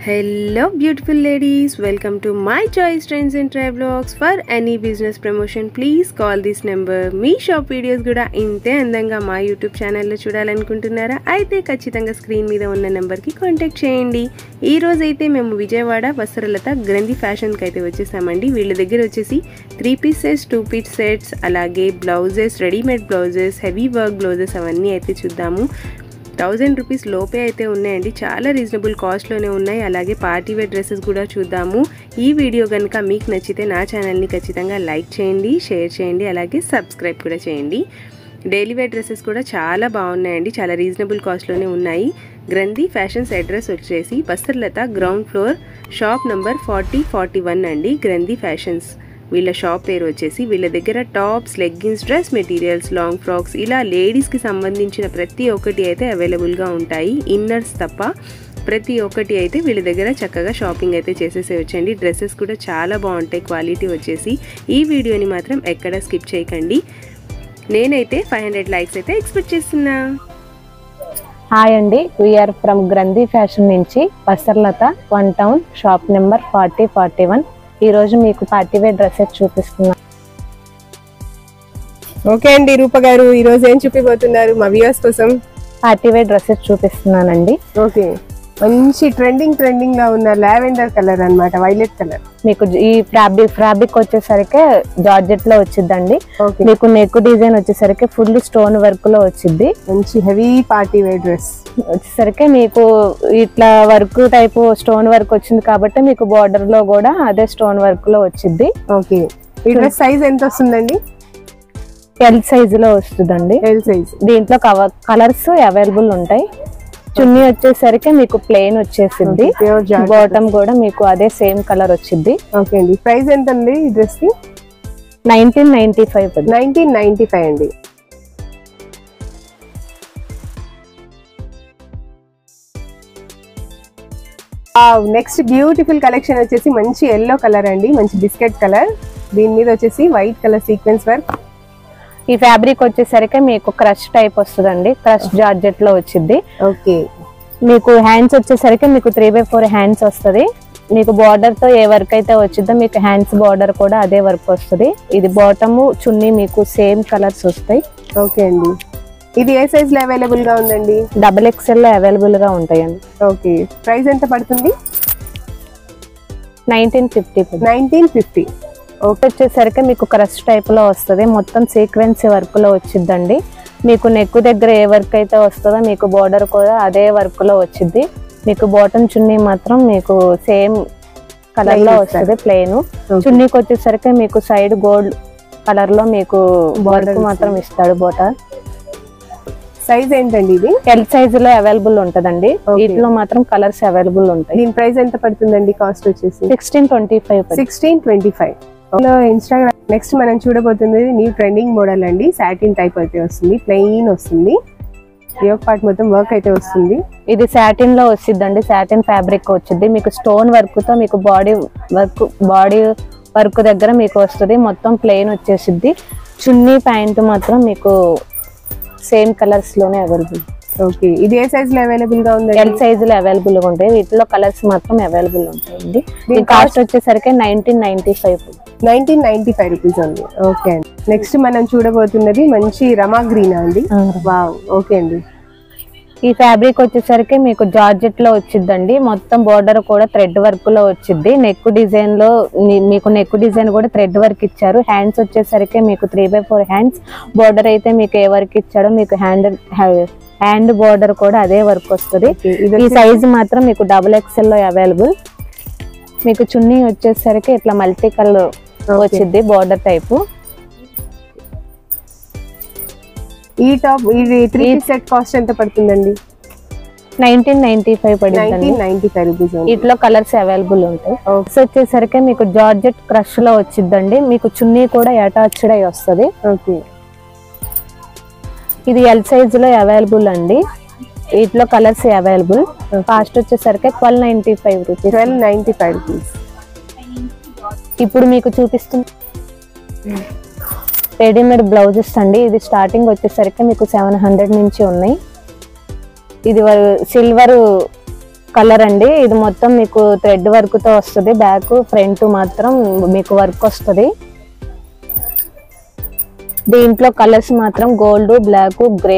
Hello, beautiful ladies. Welcome to my choice trends and travelogs. For any business promotion, please call this number. మీ shop videos కూడా ఇంతే అందంగా మా YouTube ఛానల్లో చూడాలనుకుంటున్నారా అయితే ఖచ్చితంగా స్క్రీన్ మీద ఉన్న నెంబర్కి కాంటాక్ట్ చేయండి ఈ రోజు అయితే మేము విజయవాడ వస్త్రలత గ్రంథి ఫ్యాషన్కి అయితే వచ్చేసామండి వీళ్ళ దగ్గర వచ్చేసి three piece sets two piece sets అలాగే blouses readymade blouses heavy work blouses అవన్నీ అయితే చూద్దాము థౌజండ్ రూపీస్ లోపే అయితే ఉన్నాయండి చాలా రీజనబుల్ కాస్ట్లోనే ఉన్నాయి అలాగే పార్టీ వేర్ డ్రెస్సెస్ కూడా చూద్దాము ఈ వీడియో కనుక మీకు నచ్చితే నా ఛానల్ని ఖచ్చితంగా లైక్ చేయండి షేర్ చేయండి అలాగే సబ్స్క్రైబ్ కూడా చేయండి డైలీ వేర్ డ్రెస్సెస్ కూడా చాలా బాగున్నాయండి చాలా రీజనబుల్ కాస్ట్లోనే ఉన్నాయి గ్రంథి ఫ్యాషన్స్ అడ్రస్ వచ్చేసి Vastralatha ground floor shop number forty forty one అండి గ్రంథి ఫ్యాషన్స్ వీళ్ళ షాప్ పేరు వచ్చేసి వీళ్ళ దగ్గర tops leggings dress materials long frocks ఇలా లేడీస్కి సంబంధించిన ప్రతి ఒక్కటి అయితే అవైలబుల్గా ఉంటాయి ఇన్నర్స్ తప్ప ప్రతి ఒక్కటి అయితే వీళ్ళ దగ్గర చక్కగా షాపింగ్ అయితే చేసేసేయచ్చండి డ్రెస్సెస్ కూడా చాలా బాగుంటాయి క్వాలిటీ వచ్చేసి ఈ వీడియోని మాత్రం ఎక్కడ స్కిప్ చేయకండి నేనైతే ఫైవ్ హండ్రెడ్ లైక్స్ అయితే ఎక్స్పెక్ట్ చేస్తున్నా హాయ్ అండి వీఆర్ ఫ్రమ్ గ్రంథి ఫ్యాషన్ నుంచి Vastralatha one town shop number forty forty one ఈ రోజు మీకు పార్టీ వేర్ డ్రెస్సెస్ చూపిస్తున్నాను ఓకే అండి రూప గారు ఈరోజు ఏం చూపిపోతున్నారు మా వ్యూవర్స్ కోసం పార్టీ వేర్ డ్రెస్సెస్ చూపిస్తున్నానండి ఓకే మంచి ట్రెండింగ్ ట్రెండింగ్ గా ఉన్న లావెండర్ కలర్ అన్నమాట వైలెట్ కలర్ మీకు ఈ ఫ్రాబ్రిక్ ఫ్రాబ్రిక్ వచ్చేసరికి జార్జెట్ లో వచ్చిందండి ఓకే మీకు నెక్ డిజైన్ వచ్చేసరికి ఫుల్ స్టోన్ వర్క్ లో వచ్చింది మంచి హెవీ పార్టీ వేర్ డ్రెస్ వచ్చేసరికి మీకు ఇట్లా వర్క్ టైప్ స్టోన్ వర్క్ వచ్చింది కాబట్టి మీకు బార్డర్ లో కూడా అదే స్టోన్ వర్క్ లో వచ్చింది ఓకే ఈ డ్రెస్ సైజ్ ఎంత వస్తుందండి ఎల్ సైజ్ లో వస్తుందండి ఎల్ సైజ్ దీంట్లో కవర్ కలర్స్ అవైలబుల్ ఉంటాయి చున్నీ వచ్చేసరికి మీకు ప్లెయిన్ వచ్చేసింది ప్యూర్ జార్జెట్ బాటమ్ కూడా మీకు అదే సేమ్ కలర్ వచ్చింది ఓకే అండి ప్రైస్ ఎంత అండి ఈ డ్రెస్ కి nineteen ninety five nineteen ninety five అండి నెక్స్ట్ బ్యూటిఫుల్ కలెక్షన్ వచ్చేసి మంచి ఎల్లో కలర్ అండి మంచి బిస్కెట్ కలర్ దీని మీద వచ్చేసి వైట్ కలర్ సీక్వెన్స్ వర్క్ ఈ ఫ్యాబ్రిక్ వచ్చేసరికి మీకు క్రష్ టైప్ వస్తుందండి క్రష్ జార్జెట్ లో వచ్చింది ఓకే మీకు హ్యాండ్స్ వచ్చేసరికి మీకు త్రీ బై ఫోర్ హ్యాండ్స్ వస్తుంది మీకు బార్డర్ తో ఏ వర్క్ అయితే వచ్చిందో మీకు హ్యాండ్స్ బార్డర్ కూడా అదే వర్క్ వస్తుంది ఇది బాటమ్ చున్నీ మీకు సేమ్ కలర్స్ వస్తాయి ఓకే అండి ఇది ఏ సైజ్ లో అవైలబుల్ గా ఉందండి డబల్ ఎక్స్ఎల్ లో అవైలబుల్ గా ఉంటాయండి ఓకే ప్రైస్ ఎంత పడుతుంది nineteen fifty nineteen fifty okay వచ్చేసరికి మీకు క్రష్ టైప్ లో వస్తుంది మొత్తం సీక్వెన్స్ వర్క్ లో వచ్చిందండి మీకు నెక్ దగ్గర ఏ వర్క్ అయితే వస్తుందో మీకు బార్డర్ కూడా అదే వర్క్ లో వచ్చింది మీకు బాటమ్ చున్నీ మాత్రం మీకు సేమ్ కలర్ లో Plain వస్తుంది ప్లెయిన్ చున్నీకి వచ్చేసరికి మీకు సైడ్ గోల్డ్ కలర్ లో మీకు Border వర్క్ మాత్రం ఇస్తాడు బోటర్ సైజ్ ఏంటండి ఇది ఎల్ సైజ్ లో అవైలబుల్ ఉంటదండి Okay. వీటిలో మాత్రం కలర్స్ అవైలబుల్ ఉంటాయి దీని ప్రైస్ ఎంత పడుతుందండి కాస్ట్ వచ్చేసి sixteen twenty five sixteen twenty five Instagram next మనం చూడబోతుంది న్యూ ట్రెండింగ్ మోడల్ అండి సాటిన్ టైప్ అయితే వస్తుంది ప్లెయిన్ వస్తుంది యోగ పార్ట్ మొత్తం వర్క్ అయితే వస్తుంది ఇది సాటిన్ లో వచ్చిందండి సాటిన్ ఫ్యాబ్రిక్ వచ్చింది మీకు స్టోన్ వర్క్ తో మీకు బాడీ వర్క్ బాడీ వర్క్ దగ్గర మీకు వస్తుంది మొత్తం ప్లెయిన్ వచ్చేసిద్ది చున్నీ ప్యాంట్ మాత్రం మీకు సేమ్ కలర్స్ లోనే అవైలబుల్ ఓకే ఇది ఏ సైజ్ లో అవైలబుల్ గా ఎల్ ఉందండి సైజ్ లో అవైలబుల్ గా ఉంటాయి వీటిలో కలర్స్ మాత్రం అవైలబుల్ ఉంటాయండి దీని ఈ కాస్ట్ వచ్చేసరికి nineteen ninety five nineteen ninety five rupees ఉంది ఓకే అండి నెక్స్ట్ మనం చూడబోతున్నది మంచి రమా గ్రీన్ అండి వావ్ ఓకే అండి ఈ ఫ్యాబ్రిక్ వచ్చేసరికి మీకు జార్జెట్ లో వచ్చిందండి మొత్తం బోర్డర్ కూడా థ్రెడ్ వర్క్ లో వచ్చింది నెక్ డిజైన్ లో ని- మీకు నెక్ డిజైన్ కూడా థ్రెడ్ వర్క్ ఇచ్చారు హ్యాండ్స్ వచ్చేసరికి మీకు three by four hands border అయితే మీకు ఏ వర్క్ ఇచ్చాడో మీకు హ్యాండ్ హ్యాండ్ బోర్డర్ కూడా అదే వర్క్ వస్తుంది Okay, ఇది ఈ సైజ్ మాత్రం మీకు డబుల్ ఎక్స్ఎల్ లో అవైలబుల్ మీకు చున్నీ వచ్చేసరికి ఇట్లా మల్టీ కలర్ వచ్చింది బోర్డర్ టైపు ఈ టాప్ ఇది త్రీ సెట్ కాస్ట్ ఎంత పడుతుందండి నైన్టీన్ నైన్టీ ఫైవ్ పడిందండి నైన్టీన్ నైన్టీ ఫైవ్ రూపీస్ ఉంది వీటిలో కలర్స్ అవైలబుల్ ఉంటాయి Okay. Next వచ్చేసరికి మీకు జార్జెట్ క్రష్ లో వచ్చిందండి మీకు చున్నీ కూడా అటాచ్డ్ అయి వస్తుంది ఓకే ఇది ఎల్ సైజ్ లో అవైలబుల్ అండి వీటిలో కలర్స్ అవైలబుల్ కాస్ట్ వచ్చేసరికి twelve ninety five rupees twelve ninety five rupees ఇప్పుడు మీకు చూపిస్తుంది రెడీమేడ్ బ్లౌజెస్ అండి ఇది స్టార్టింగ్ వచ్చేసరికి మీకు సెవెన్ హండ్రెడ్ నుంచి ఉన్నాయి ఇది సిల్వర్ కలర్ అండి ఇది మొత్తం మీకు థ్రెడ్ వర్క్ తో వస్తుంది బ్యాక్ ఫ్రంట్ మాత్రం మీకు వర్క్ వస్తుంది దీంట్లో కలర్స్ మాత్రం గోల్డ్ బ్లాక్ గ్రే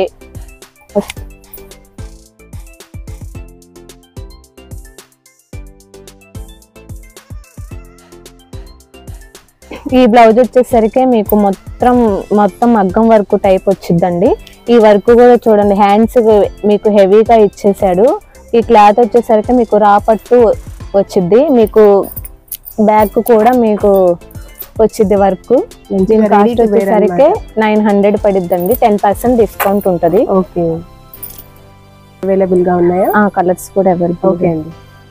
ఈ బ్లౌజ్ వచ్చేసరికి మీకు మొత్తం మొత్తం మగ్గం వర్క్ టైప్ వచ్చిందండి ఈ వర్క్ కూడా చూడండి హ్యాండ్స్ మీకు హెవీగా ఇచ్చేసాడు ఈ క్లాత్ వచ్చేసరికి మీకు రాపట్టు వచ్చింది మీకు బ్యాక్ కూడా మీకు వచ్చింది వర్క్ దీని కాస్ట్ వచ్చేసరికి నైన్ హండ్రెడ్ పడిద్దండి టెన్ పర్సెంట్ డిస్కౌంట్ ఉంటుంది ఓకే అవైలబుల్ గా ఉన్నాయా ఆ కలర్స్ కూడా అవైలబుల్ ఓకే అండి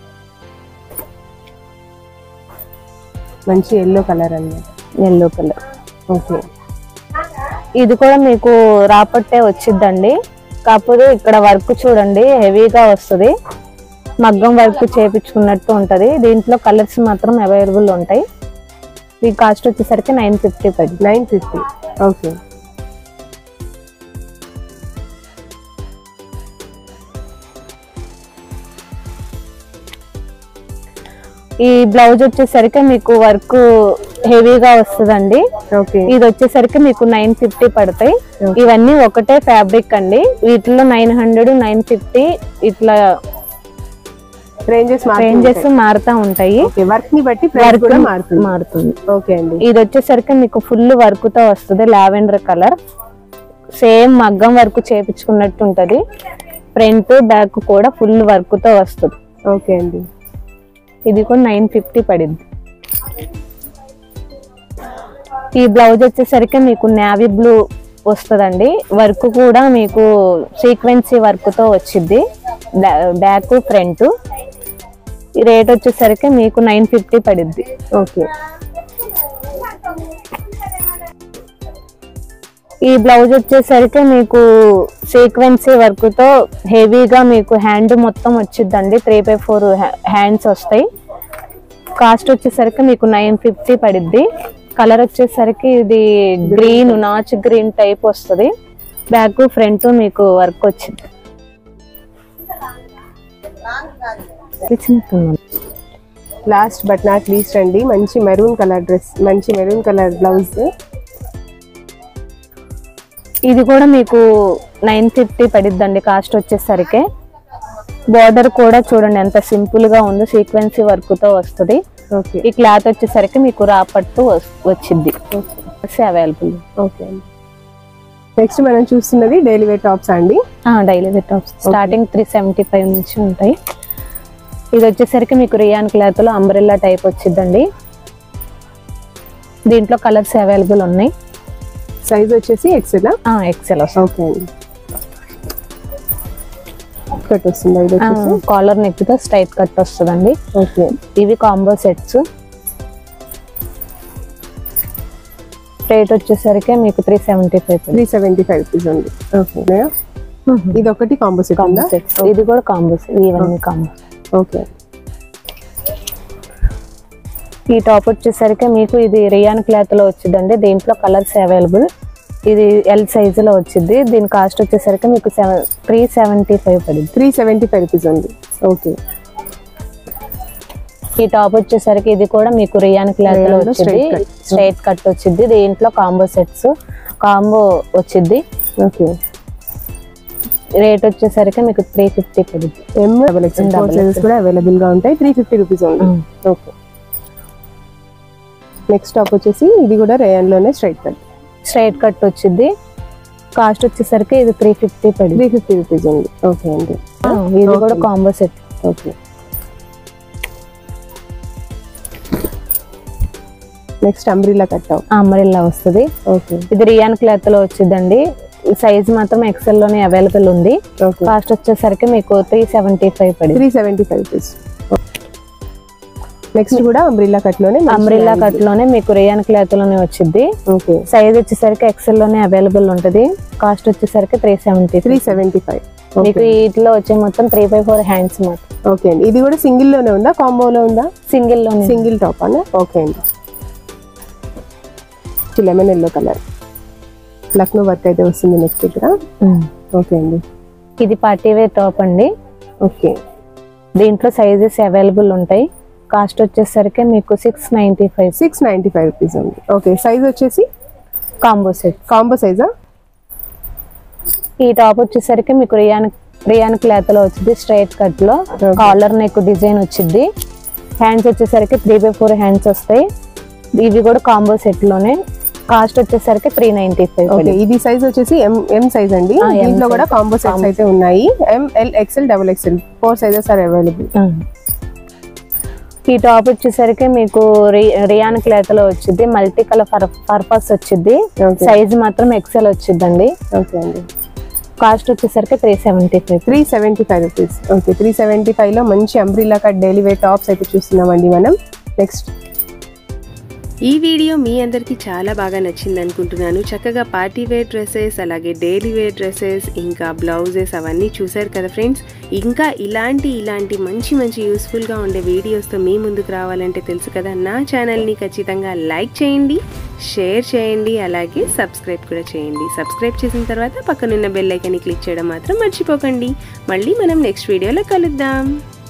మంచి ఎల్లో కలర్ అన్నమాట ఎల్లో కలర్ ఓకే ఇది కూడా మీకు రాపట్టే వచ్చిద్దండి కాకపోతే ఇక్కడ వర్క్ చూడండి హెవీగా వస్తుంది మగ్గం వర్క్ చేపించుకున్నట్టు ఉంటది దీంట్లో కలర్స్ మాత్రం అవైలబుల్ ఉంటాయి ఈ కాస్ట్ వచ్చేసరికి నైన్ ఫిఫ్టీ పడి నైన్ ఫిఫ్టీ ఓకే ఈ బ్లౌజ్ వచ్చేసరికి మీకు వర్క్ హెవీగా వస్తుందండి ఓకే ఇది వచ్చేసరికి మీకు నైన్ ఫిఫ్టీ పడతాయి Okay. ఇవన్నీ ఒకటే ఫ్యాబ్రిక్ అండి వీటిలో నైన్ హండ్రెడ్ నైన్ ఫిఫ్టీ ఇట్లా రేంజెస్ రేంజెస్ మారుతా ఉంటాయి ఓకే వర్క్ ని బట్టి ప్రైస్ వర్క్ కూడా మారుతుంది మారుతుంది ఓకే అండి ఇది వచ్చేసరికి మీకు ఫుల్ వర్క్ తో వస్తుంది లావెండర్ కలర్ సేమ్ మగ్గం వర్క్ చేపించుకున్నట్టు ఉంటది ఫ్రంట్ బ్యాక్ కూడా ఫుల్ వర్క్ తో వస్తుంది ఓకే అండి ఇది కూడా నైన్ ఫిఫ్టీ పడింది ఈ బ్లౌజ్ వచ్చేసరికి మీకు నావీ బ్లూ వస్తుందండి వర్క్ కూడా మీకు సీక్వెన్సీ వర్క్ తో వచ్చింది బ్యాక్ ఫ్రంట్ ఈ రేట్ వచ్చేసరికి మీకు నైన్ ఫిఫ్టీ పడిద్ది ఓకే ఈ బ్లౌజ్ వచ్చేసరికి మీకు సీక్వెన్సీ వర్క్ తో హెవీగా మీకు హ్యాండ్ మొత్తం వచ్చిందండి త్రీ బై ఫోర్ హ్యాండ్స్ వస్తాయి కాస్ట్ వచ్చేసరికి మీకు నైన్ ఫిఫ్టీ పడిద్ది కలర్ వచ్చేసరికి ఇది గ్రీన్ నాచ్ గ్రీన్ టైప్ వస్తుంది బ్యాక్ ఫ్రంట్ మీకు వర్క్ వచ్చింది ఇచ్చినట్టున్నాను. లాస్ట్ బట్ నాట్ లీస్ట్ అండి మంచి మెరూన్ కలర్ డ్రెస్ మంచి మెరూన్ కలర్ బ్లౌజ్ ఇది కూడా మీకు నైన్ ఫిఫ్టీ పడిద్దండి కాస్ట్ వచ్చేసరికి బార్డర్ కూడా చూడండి ఎంత సింపుల్ గా ఉందో సీక్వెన్సీ వర్క్ తో వస్తుంది ఓకే ఈ క్లాత్ వచ్చేసరికి మీకు రాపట్టు వస్- వచ్చింది అవైలబుల్ ఓకే అండి నెక్స్ట్ మనం చూస్తున్నది డైలీ వేర్ టాప్స్ అండి daily tops starting three seventy five నుంచి ఉంటాయి ఇది వచ్చేసరికి మీకు రియాన్ క్లాత్ లో అంబ్రెల్లా టైప్ వచ్చిందండి దీంట్లో కలర్స్ అవైలబుల్ ఉన్నాయి సైజ్ వచ్చేసి ఎక్సెల్ ఎక్సెల్ వస్తుంది ఓకే అండి కట్ వస్తుంది ఇది వచ్చేసి కాలర్ నెక్ తో స్ట్రైట్ కట్ వస్తుందండి ఓకే ఇవి కాంబో సెట్స్ రేట్ వచ్చేసరికి మీకు three seventy five three seventy five rupees ఉంది ఓకే ఇది ఒకటి కాంపోజిట్ కాంబో ఉందా సెట్స్ ఇది కూడా కాంబో ఇవన్నీ కాంబో ఓకే ఈ టాప్ వచ్చేసరికి మీకు ఇది రియాన్ క్లాత్ లో వచ్చిందండి దీంట్లో కలర్స్ అవైలబుల్ ఇది ఎల్ సైజ్ లో వచ్చింది దీని కాస్ట్ వచ్చేసరికి మీకు సెవెన్ త్రీ సెవెంటీ ఫైవ్ పడింది త్రీ సెవెంటీ ఫైవ్ రూపీస్ ఉంది ఓకే ఈ టాప్ వచ్చేసరికి ఇది కూడా మీకు రియాన్ క్లాత్ లో Rayon లో వచ్చింది straight cut. స్ట్రైట్ కట్ వచ్చింది దీంట్లో కాంబో సెట్స్ కాంబో వచ్చింది ఓకే రేట్ వచ్చేసరికి మీకు త్రీ ఫిఫ్టీ పడింది M double X Double sizes XL. కూడా అవైలబుల్ గా ఉంటాయి త్రీ ఫిఫ్టీ రూపీస్ ఉంది ఓకే నెక్స్ట్ టాప్ వచ్చేసి ఇది కూడా రేయన్ లోనే స్ట్రైట్ కట్ స్ట్రైట్ కట్ వచ్చింది కాస్ట్ వచ్చేసరికి ఇది త్రీ ఫిఫ్టీ పడింది త్రీ ఫిఫ్టీ రూపీస్ ఉంది ఓకే అండి ఆ, ఇది కూడా Okay. Combo set okay next umbrella cut umbrella వస్తుంది ఓకే ఇది రియాన్ క్లాత్ లో వచ్చిందండి సైజ్ మాత్రం ఎక్సెల్ లోనే అవైలబుల్ ఉంది ఓకే కాస్ట్ వచ్చేసరికి మీకు త్రీ సెవెంటీ ఫైవ్ పడింది three seventy five rupees next కూడా అంబ్రిల్లా కట్ లోనే అమ్రిల్లా కట్ లోనే మీకు రియాన్ క్లాత్ లోనే వచ్చింది ఓకే సైజ్ వచ్చేసరికి ఎక్సెల్ లోనే అవైలబుల్ ఉంటది కాస్ట్ వచ్చేసరికి three seventy three seventy five మీకు వీటిలో వచ్చే మొత్తం త్రీ బై ఫోర్ హ్యాండ్స్ మాత్రం ఓకే అండి ఇది కూడా సింగిల్ లోనే ఉందా కాంబోలో ఉందా సింగిల్ లోనే సింగిల్ టాప్ అన్న ఓకే అండి lemon yellow colour Lucknow work అయితే వస్తుంది నెక్స్ట్ దగ్గర ఉమ్. ఓకే అండి ఇది పార్టీ వేర్ టాప్ అండి ఓకే దీంట్లో సైజెస్ అవైలబుల్ ఉంటాయి కాస్ట్ వచ్చేసరికి మీకు six ninety five six ninety five rupees ఉంది ఓకే సైజ్ వచ్చేసి కాంబో సెట్ కాంబో సైజా ఈ టాప్ వచ్చేసరికి మీకు రియాన్ రియాన్ క్లాత్ లో వచ్చింది స్ట్రైట్ కట్ లో Okay. కాలర్ నెక్ డిజైన్ వచ్చింది హ్యాండ్స్ వచ్చేసరికి త్రీ బై ఫోర్ హ్యాండ్స్ వస్తాయి ఇవి కూడా కాంబో సెట్ లోనే కాస్ట్ వచ్చేసరికి త్రీ నైన్టీ ఓకే ఫైవ్ ఇది సైజ్ వచ్చేసి ఎం ఎం సైజ్ అండి ఆ, M దీంట్లో కూడా size. Combo sets Combo. అయితే ఉన్నాయి M L XL double XL four sizes are available ఈ టాప్ వచ్చేసరికి మీకు రి- రియాన్ క్లాత్ లో వచ్చింది మల్టీ కలర్ పర్పస్ వచ్చింది Okay. సైజ్ మాత్రం ఎక్సెల్ వచ్చిందండి ఓకే అండి కాస్ట్ వచ్చేసరికి three seventy five three seventy five rupees okay three seventy five లో మంచి umbrella cut daily wear tops అయితే చూస్తున్నామండి మనం నెక్స్ట్ ఈ వీడియో మీ అందరికీ చాలా బాగా నచ్చింది అనుకుంటున్నాను చక్కగా పార్టీ వేర్ డ్రెస్సెస్ అలాగే డైలీ వేర్ డ్రెస్సెస్ ఇంకా బ్లౌజెస్ అవన్నీ చూశారు కదా ఫ్రెండ్స్ ఇంకా ఇలాంటి ఇలాంటి మంచి మంచి యూస్ఫుల్గా ఉండే వీడియోస్తో మీ ముందుకు రావాలంటే తెలుసు కదా నా ఛానల్ని ఖచ్చితంగా లైక్ చేయండి షేర్ చేయండి అలాగే సబ్స్క్రైబ్ కూడా చేయండి సబ్స్క్రైబ్ చేసిన తర్వాత పక్కనున్న బెల్ ఐకాన్ని క్లిక్ చేయడం మాత్రం మర్చిపోకండి మళ్ళీ మనం నెక్స్ట్ వీడియోలో కలుద్దాం